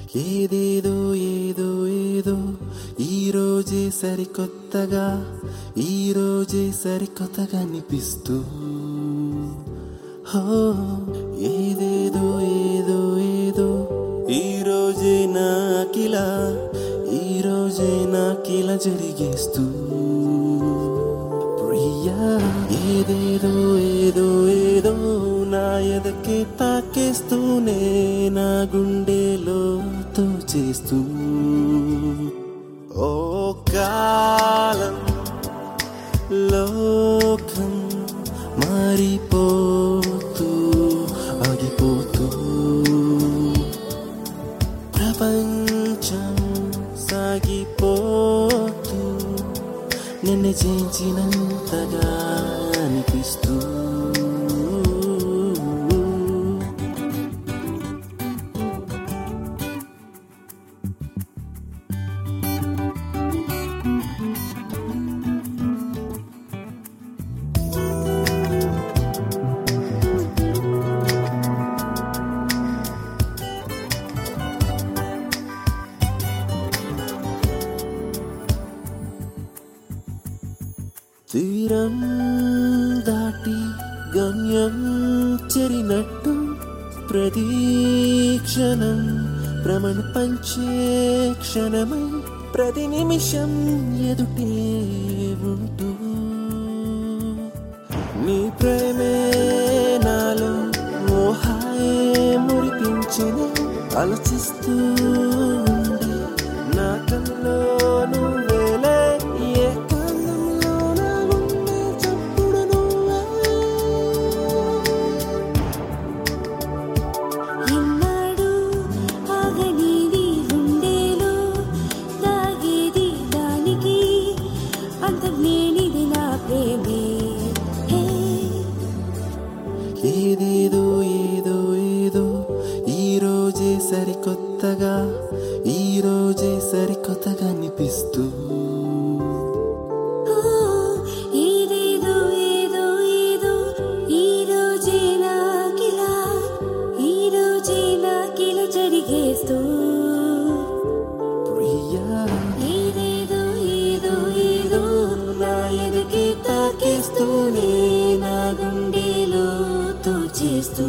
ఏదేదో ఏదో ఏదో ఈ రోజే సరికొత్తగా ఈ రోజే సరికొత్తగా అనిపిస్తూ హో ఏదేదో ఏదో ఏదో ఈ రోజే నాకిలా ఈ రోజే నాకిలా జరిగేస్తూ ప్రియా ఏదేదో ఏదో ఏదో నా ఎదకి తాకేస్తూనే నా గుండెలో తోచేస్తూ ఓ కాలం లోకం మారిపోతూ ఆగిపోతూ ప్రపంచం సాగిపోతూ నిన్ను చేయించినంతగా అనిపిస్తూ తీరం దాటి గమ్యం చెరినట్టు ప్రతీక్షణం భ్రమణ పంచే క్షణమై ప్రతి నిమిషం ఎదుటే ఉంటూ నీ ప్రేమే నాలో మోహాయే మురిపించిన ఆలోచిస్తూ ఉండే నా కల్లో నువ్వేలే ఏ కాలంలో నా గుండె చప్పుడు నువ్వే ఎన్నాడు ఆగనిది గుండెలో తాగేది దానికి అంతం లేనిది నా ప్రేమే హే ఏదేదో ఏదో ఏదో ఈ రోజే సరికొత్తగా ఈ రోజే సరికొత్తగా అనిపిస్తూ ఓ ఏదేదో ఏదో ఏదో ఈ రోజే నాకిలా ఈ రోజే నాకిలా జరిగేస్తూ ప్రియా ఏదేదో ఏదో ఏదో నా ఎదకి తాకేస్తూనే నా గుండెలో తోచేస్తూ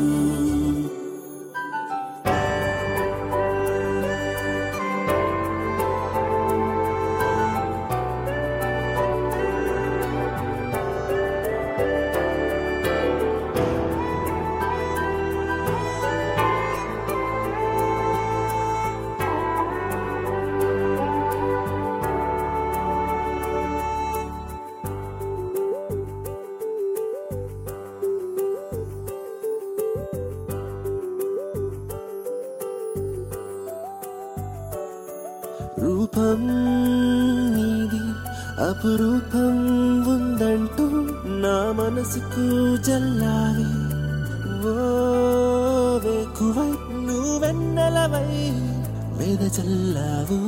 రూపం నీది అపురూపం ఉందంటూ నా మనసుకు జల్లాలి ఓ వేకువై నువ్వెన్నెలవై వేద చల్లావు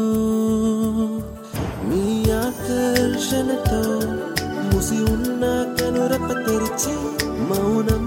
నీ ఆకర్షణతో ముసి ఉన్న కనురప తెరిచి మౌనం